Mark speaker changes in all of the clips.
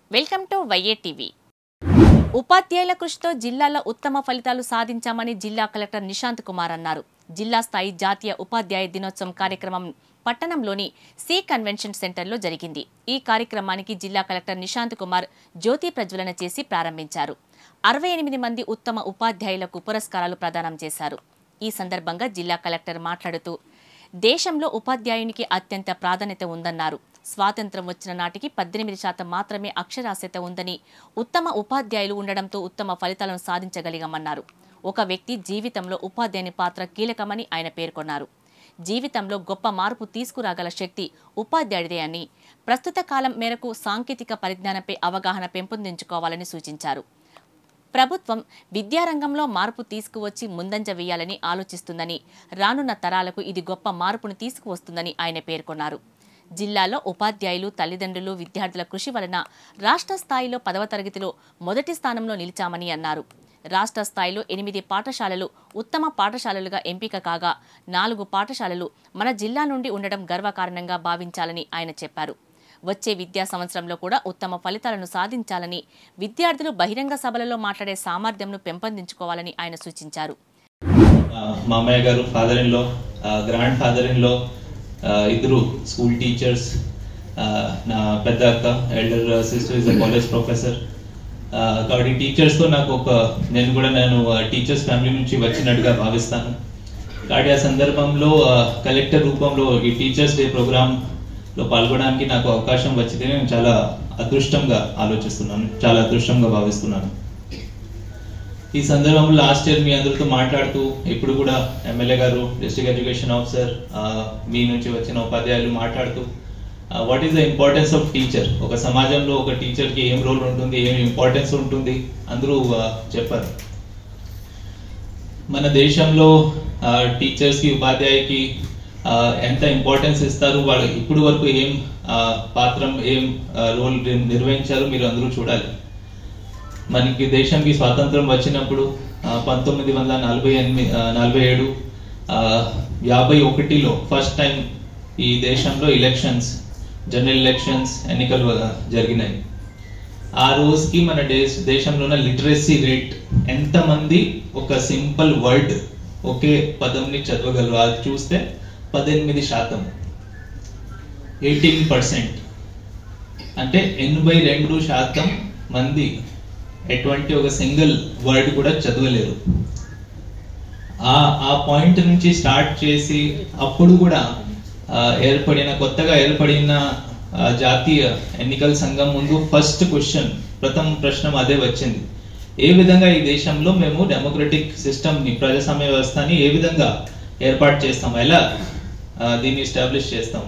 Speaker 1: welcome to వైఏ TV ఉపాధ్యాయుల కృషితో జిల్లాలో ఉత్తమ ఫలితాలు సాధించామని జిల్లా కలెక్టర్ నిశాంత్ కుమార్ అన్నారు జిల్లా స్థాయి జాతీయ ఉపాధ్యాయ దినోత్సవం కార్యక్రమం పట్టణంలోని సి కన్వెన్షన్ సెంటర్లో జరిగింది ఈ కార్యక్రమానికి జిల్లా కలెక్టర్ నిశాంత్ కుమార్ జ్యోతి ప్రజ్వలన చేసి ప్రారంభించారు అరవై ఎనిమిది మంది ఉత్తమ ఉపాధ్యాయులకు పురస్కారాలు ప్రదానం చేశారు ఈ సందర్భంగా జిల్లా కలెక్టర్ మాట్లాడుతూ దేశంలో ఉపాధ్యాయునికి అత్యంత ప్రాధాన్యత ఉందన్నారు స్వాతంత్రం వచ్చిన నాటికి పద్దెనిమిది శాతం మాత్రమే అక్షరాస్యత ఉందని ఉత్తమ ఉపాధ్యాయులు ఉండడంతో ఉత్తమ ఫలితాలను సాధించగలిగామన్నారు ఒక వ్యక్తి జీవితంలో ఉపాధ్యాయుని పాత్ర కీలకమని ఆయన పేర్కొన్నారు జీవితంలో గొప్ప మార్పు తీసుకురాగల శక్తి ఉపాధ్యాయుడిదే అని ప్రస్తుత కాలం మేరకు సాంకేతిక పరిజ్ఞానంపై అవగాహన పెంపొందించుకోవాలని సూచించారు ప్రభుత్వం విద్యారంగంలో మార్పు తీసుకువచ్చి ముందంజ వేయాలని ఆలోచిస్తుందని రానున్న తరాలకు ఇది గొప్ప మార్పును తీసుకువస్తుందని ఆయన పేర్కొన్నారు జిల్లాలో ఉపాధ్యాయులు తల్లిదండ్రులు విద్యార్థుల కృషి వలన రాష్ట్ర స్థాయిలో పదవ తరగతిలో మొదటి స్థానంలో నిలిచామని అన్నారు రాష్ట్ర స్థాయిలో ఎనిమిది పాఠశాలలు ఉత్తమ పాఠశాలలుగా ఎంపిక కాగా నాలుగు పాఠశాలలు మన జిల్లా నుండి ఉండడం గర్వకారణంగా భావించాలని ఆయన చెప్పారు వచ్చే విద్యా సంవత్సరంలో కూడా ఉత్తమ ఫలితాలను సాధించాలని విద్యార్థులు బహిరంగ సభలలో మాట్లాడే సామర్థ్యంను పెంపొందించుకోవాలని ఆయన సూచించారు
Speaker 2: ఆ, మా అమ్మయ్య గారు father in law grand father in law ఇద్దరు స్కూల్ టీచర్స్ నా పెద్ద అక్క elder sister is college professor కాబట్టి టీచర్స్ తో నాకు ఒక నేను కూడా నేను టీచర్స్ ఫ్యామిలీ నుంచి వచ్చినట్టుగా భావిస్తాను కాబట్టి ఆ సందర్భంలో కలెక్టర్ రూపంలో ఈ టీచర్స్ డే ప్రోగ్రామ్ లో పాల్గొనడానికి నాకు అవకాశం వచ్చింది నేను చాలా అదృష్టంగా ఆలోచిస్తున్నాను చాలా అదృష్టంగా భావిస్తున్నాను ఈ సందర్భంలో లాస్ట్ ఇయర్ మీ అందరితో మాట్లాడుతూ ఇప్పుడు కూడా ఎమ్మెల్యే గారు డిస్ట్రిక్ట్ ఎడ్యుకేషన్ ఆఫీసర్ మీ నుంచి వచ్చిన ఉపాధ్యాయులు మాట్లాడుతూ what is the importance of teacher ఒక సమాజంలో ఒక టీచర్ కి ఏం రోల్ ఉంటుంది ఏం ఇంపార్టెన్స్ ఉంటుంది అందరూ ఆ, చెప్పారు మన దేశంలో టీచర్స్ కి ఉపాధ్యాయుకి ఆ, ఎంత ఇంపార్టెన్స్ ఇస్తారు వాళ్ళు ఇప్పుడు వరకు ఏం ఆ, పాత్రం ఏం రోల్ నిర్వహించారు మీరు అందరూ చూడాలి మనకి దేశంకి స్వాతంత్రం వచ్చినప్పుడు ఆ, పంతొమ్మిది వందల నలభై ఎనిమిది ఆ, నలభై ఏడు ఆ, యాభై ఒకటిలో ఫస్ట్ టైం ఈ దేశంలో ఎలక్షన్స్ జనరల్ ఎలక్షన్స్ ఎన్నికలు ఆ, జరిగినాయి ఆ రోజుకి మన దేశ దేశంలో ఉన్న లిటరసీ రేట్ ఎంతమంది ఒక సింపుల్ వర్డ్ ఒకే పదంని చదవగలరు అది చూస్తే పద్దెనిమిది శాతం ఎయిటీన్ పర్సెంట్ అంటే ఎనభై రెండు శాతం మంది ఎటువంటి ఒక సింగిల్ వర్డ్ కూడా చదవలేరు ఆ ఆ పాయింట్ నుంచి స్టార్ట్ చేసి అప్పుడు కూడా ఆ, ఏర్పడిన కొత్తగా ఏర్పడిన ఆ, జాతీయ ఎన్నికల సంఘం ముందు ఫస్ట్ క్వశ్చన్ ప్రథమ ప్రశ్న అదే వచ్చింది ఏ విధంగా ఈ దేశంలో మేము డెమోక్రటిక్ సిస్టమ్ ని ప్రజాస్వామ్య వ్యవస్థని ఏ విధంగా ఏర్పాటు చేస్తాం ఎలా ఆ, దీన్ని ఎస్టాబ్లిష్ చేస్తాం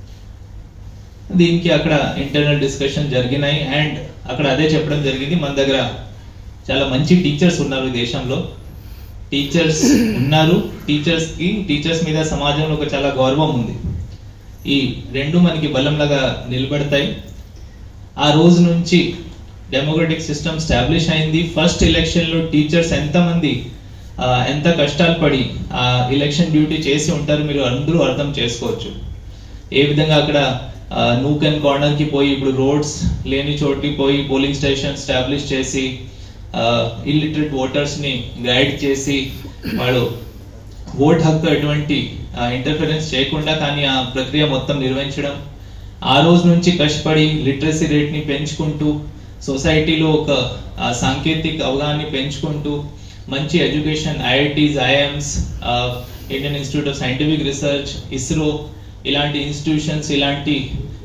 Speaker 2: దీనికి అక్కడ ఇంటర్నల్ డిస్కషన్ జరిగినాయి అండ్ అక్కడ అదే చెప్పడం జరిగింది మన దగ్గర చాలా మంచి టీచర్స్ ఉన్నారు ఈ దేశంలో టీచర్స్ ఉన్నారు టీచర్స్ కి టీచర్స్ మీద సమాజంలో ఒక చాలా గౌరవం ఉంది ఈ రెండు మనకి బలంలాగా నిలబడతాయి ఆ రోజు నుంచి డెమోక్రటిక్ సిస్టమ్ స్టాబ్లిష్ అయింది ఫస్ట్ ఎలక్షన్ లో టీచర్స్ ఎంతమంది ఆ, ఎంత కష్టాలు పడి ఆ ఎలక్షన్ డ్యూటీ చేసి ఉంటారు మీరు అందరూ అర్థం చేసుకోవచ్చు ఏ విధంగా అక్కడ నూక్ అండ్ కార్నర్ కి పోయి ఇప్పుడు రోడ్స్ లేని చోటికి పోయి పోలింగ్ స్టేషన్ స్టాబ్లిష్ చేసి ఇల్లిటరేట్ ఓటర్స్ ని గైడ్ చేసి వాళ్ళు ఓట్ హక్కు ఎటువంటి ఇంటర్ఫరెన్స్ చేయకుండా కానీ ఆ ప్రక్రియ మొత్తం నిర్వహించడం ఆ రోజు నుంచి కష్టపడి లిటరసీ రేట్ ని పెంచుకుంటూ సొసైటీలో ఒక ఆ, సాంకేతిక అవగాహన పెంచుకుంటూ మంచి education IITs IIMs Indian institute of scientific research ISRO ఇలాంటి ఇన్స్టిట్యూషన్స్ ఇలాంటి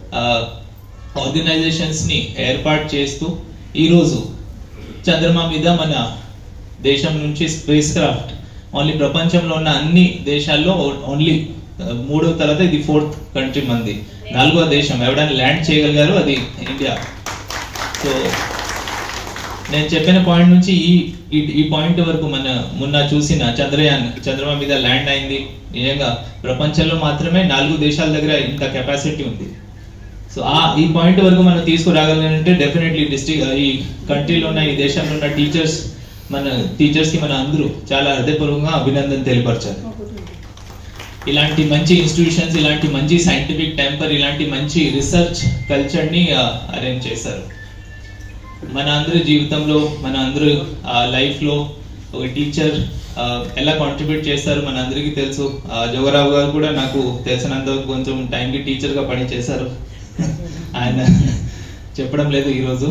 Speaker 2: ఆర్గనైజేషన్స్ ని ఏర్పాటు చేస్తూ ఈరోజు చంద్రమా మీద మన దేశం నుంచి స్పేస్ క్రాఫ్ట్ ఓన్లీ ప్రపంచంలో ఉన్న అన్ని దేశాల్లో ఓన్లీ మూడో తర్వాత ఇది ఫోర్త్ కంట్రీ మంది నాలుగో దేశం ఎవడైనా ల్యాండ్ చేయగలిగారు అది ఇండియా సో నేను చెప్పిన పాయింట్ నుంచి ఈ ఈ- ఈ పాయింట్ వరకు మన మొన్న చూసిన చంద్రయాన్ చంద్రమా మీద ల్యాండ్ అయింది నిజంగా ప్రపంచంలో మాత్రమే నాలుగు దేశాల దగ్గర ఇంత కెపాసిటీ ఉంది సో ఆ ఈ పాయింట్ వరకు మనం తీసుకురాగలంటే డెఫినెట్లీ డిస్ట్రిక్ట్ ఈ కంట్రీలో ఉన్న ఈ దేశంలో ఉన్న టీచర్స్ మన టీచర్స్ కి మన అందరూ చాలా హృదయపూర్వకంగా అభినందన తెలియపరచాలి ఇలాంటి మంచి ఇన్స్టిట్యూషన్స్ ఇలాంటి మంచి సైంటిఫిక్ టెంపర్ ఇలాంటి మంచి రీసెర్చ్ కల్చర్ ని అరేంజ్ చేశారు మన అందరి జీవితంలో మన అందరి లైఫ్లో ఒక టీచర్ ఎలా కాంట్రిబ్యూట్ చేస్తారు మన అందరికీ తెలుసు ఆ, జోగరావు గారు కూడా నాకు తెలిసినంత వరకు కొంచెం టైంకి టీచర్గా పని చేశారు ఆయన చెప్పడం లేదు ఈరోజు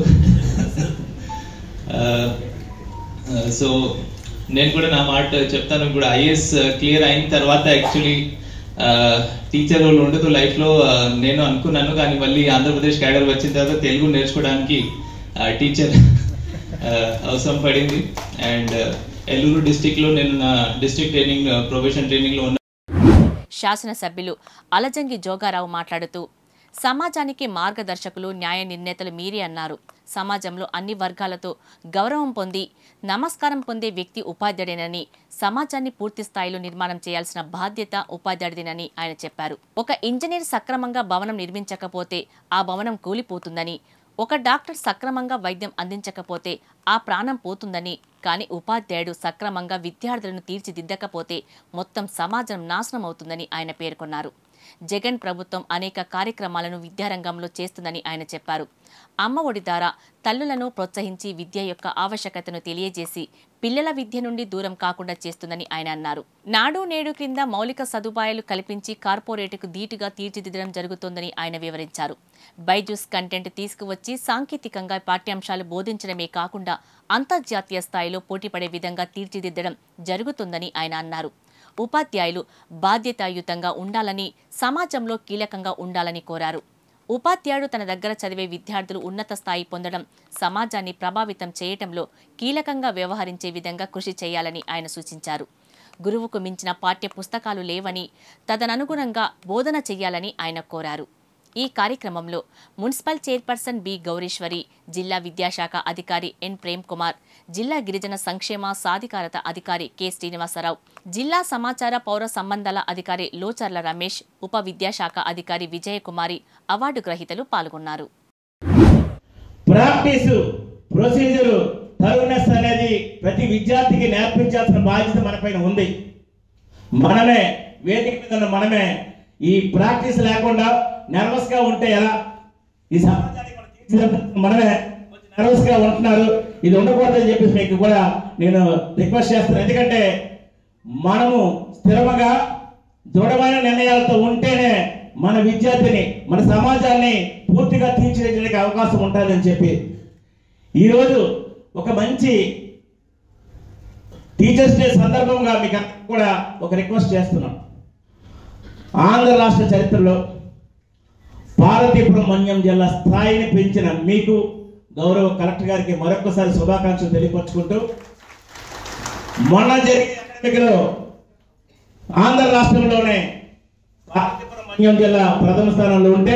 Speaker 2: సో నేను కూడా నా మాట చెప్తాను ఇప్పుడు ఐఏఎస్ క్లియర్ అయిన తర్వాత యాక్చువల్లీ టీచర్ రోల్ ఉండదు లైఫ్ లో ఆ, నేను అనుకున్నాను కానీ మళ్ళీ ఆంధ్రప్రదేశ్ క్యాడర్ వచ్చిన తర్వాత తెలుగు నేర్చుకోవడానికి టీచర్ అవసరం పడింది అండ్ ఎల్లూరు డిస్టిక్ లో నేను నా డిస్ట్రిక్ట్ ట్రైనింగ్ ప్రొఫెషన్ ట్రైనింగ్ లో ఉన్న
Speaker 1: శాసనసభ్యులు అలజంగి జోగారావు మాట్లాడుతూ సమాజానికి మార్గదర్శకులు న్యాయ నిర్ణేతలు మీరే అన్నారు సమాజంలో అన్ని వర్గాలతో గౌరవం పొంది నమస్కారం పొందే వ్యక్తి ఉపాధ్యాయుడేనని సమాజాన్ని పూర్తి స్థాయిలో నిర్మాణం చేయాల్సిన బాధ్యత ఉపాధ్యాయుడిదేనని ఆయన చెప్పారు ఒక ఇంజనీర్ సక్రమంగా భవనం నిర్మించకపోతే ఆ భవనం కూలిపోతుందని ఒక డాక్టర్ సక్రమంగా వైద్యం అందించకపోతే ఆ ప్రాణం పోతుందని కానీ ఉపాధ్యాయుడు సక్రమంగా విద్యార్థులను తీర్చిదిద్దకపోతే మొత్తం సమాజం నాశనం అవుతుందని ఆయన పేర్కొన్నారు జగన్ ప్రభుత్వం అనేక కార్యక్రమాలను విద్యారంగంలో చేస్తుందని ఆయన చెప్పారు అమ్మ ఒడి ద్వారా తల్లులను ప్రోత్సహించి విద్య యొక్క ఆవశ్యకతను తెలియజేసి పిల్లల విద్య నుండి దూరం కాకుండా చేస్తుందని ఆయన అన్నారు నాడు నేడు క్రింద మౌలిక సదుపాయాలు కల్పించి కార్పొరేట్కు ధీటుగా తీర్చిదిద్దడం జరుగుతోందని ఆయన వివరించారు బైజూస్ కంటెంట్ తీసుకువచ్చి సాంకేతికంగా పాఠ్యాంశాలు బోధించడమే కాకుండా అంతర్జాతీయ స్థాయిలో పోటీపడే విధంగా తీర్చిదిద్దడం జరుగుతుందని ఆయన అన్నారు ఉపాధ్యాయులు బాధ్యతాయుతంగా ఉండాలని సమాజంలో కీలకంగా ఉండాలని కోరారు ఉపాధ్యాయుడు తన దగ్గర చదివే విద్యార్థులు ఉన్నత స్థాయి పొందడం సమాజాన్ని ప్రభావితం చేయటంలో కీలకంగా వ్యవహరించే విధంగా కృషి చేయాలని ఆయన సూచించారు గురువుకు మించిన పాఠ్య పుస్తకాలు లేవని తదననుగుణంగా బోధన చేయాలని ఆయన కోరారు ఈ కార్యక్రమంలో మున్సిపల్ చైర్పర్సన్ బి గౌరీశ్వరి జిల్లా విద్యాశాఖ అధికారి ఎన్ ప్రేమ్ కుమార్ జిల్లా గిరిజన సంక్షేమ సాధికారత అధికారి కె శ్రీనివాసరావు జిల్లా సమాచార పౌర సంబంధాల అధికారి లోచర్ల రమేష్ ఉప విద్యాశాఖ అధికారి విజయకుమారి అవార్డు గ్రహీతలు పాల్గొన్నారు
Speaker 3: ప్రాక్టీస్ ప్రొసీజర్ థరోనెస్ అనేది ప్రతి విద్యార్థికి నేర్పించాల్సిన బాధ్యత మనపైన ఉంది మనమే వేదిక మీద ఉన్న మనమే ఈ ప్రాక్టీస్ లేకుండా నర్వస్ గా ఉంటే ఎలా ఈ సమాజానికి మనం తీర్చిదిద్దాల్సిన మనమే కొంచెం నర్వస్ గా ఉంటున్నారు ఇది ఉండకూడదని చెప్పేసి మీకు కూడా నేను రిక్వెస్ట్ చేస్తున్నాను ఎందుకంటే మనము స్థిరముగా దృఢమైన నిర్ణయాలతో ఉంటేనే మన విద్యార్థిని మన సమాజాన్ని పూర్తిగా తీర్చిదిద్దడానికి అవకాశం ఉంటుందని చెప్పి ఈరోజు ఒక మంచి టీచర్స్ డే సందర్భంగా మీకు అందరికీ కూడా ఒక రిక్వెస్ట్ చేస్తున్నాం ఆంధ్ర రాష్ట్ర చరిత్రలో పార్వతీపురం మన్యం జిల్లా స్థాయిని పెంచిన మీకు గౌరవ కలెక్టర్ గారికి మరొకసారి శుభాకాంక్షలు తెలియపరుచుకుంటూ మొన్న జరిగిన ఎన్నికలో ఆంధ్ర రాష్ట్రంలోనే పార్వతీపురం మన్యం జిల్లా ప్రథమ స్థానంలో ఉంటే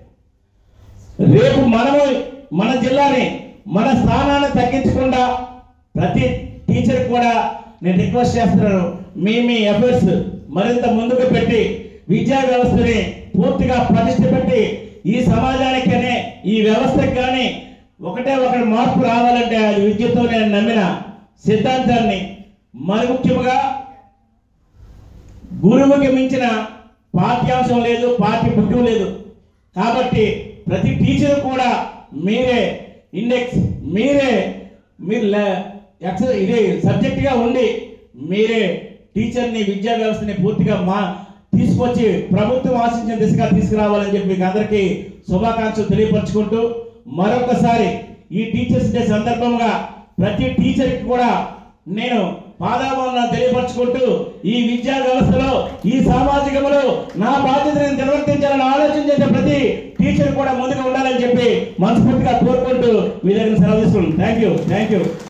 Speaker 3: రేపు మనము మన జిల్లాని మన స్థానాన్ని తగ్గించకుండా ప్రతి టీచర్ కూడా నేను రిక్వెస్ట్ చేస్తున్నాను మీ మీ ఎఫర్ట్స్ మరింత ముందుకు పెట్టి విద్యా వ్యవస్థని పూర్తిగా ప్రతిష్ట పెట్టి ఈ సమాజానికనే ఈ వ్యవస్థకి కానీ ఒకటే ఒకటి మార్పు రావాలంటే అది విద్యతో నేను నమ్మిన సిద్ధాంతాన్ని మరి ముఖ్యముగా గురువుకి మించిన పాఠ్యాంశం లేదు పాఠ్య పుట్టం లేదు కాబట్టి ప్రతి టీచర్ కూడా మీరే ఇండెక్స్ మీరే మీరు లే- ఎక్స- ఇది సబ్జెక్ట్ గా ఉండి మీరే టీచర్ని విద్యా వ్యవస్థని పూర్తిగా మా తీసుకొచ్చి ప్రభుత్వం ఆశించిన దిశగా తీసుకురావాలని చెప్పి మీకు అందరికీ శుభాకాంక్షలు తెలియపరచుకుంటూ మరొకసారి ఈ టీచర్స్ డే సందర్భంగా ప్రతి టీచర్కి కూడా నేను పాదాభావన తెలియపరచుకుంటూ ఈ విద్యా వ్యవస్థలో ఈ సామాజికంలో నా బాధ్యతను నిర్వర్తించాలని ఆలోచన చేసే ప్రతి టీచర్ కూడా ముందుకు ఉండాలని చెప్పి మనస్ఫూర్తిగా కోరుకుంటూ మీ దగ్గర సెలవు తీసుకుంటాను థ్యాంక్ యూ థ్యాంక్ యూ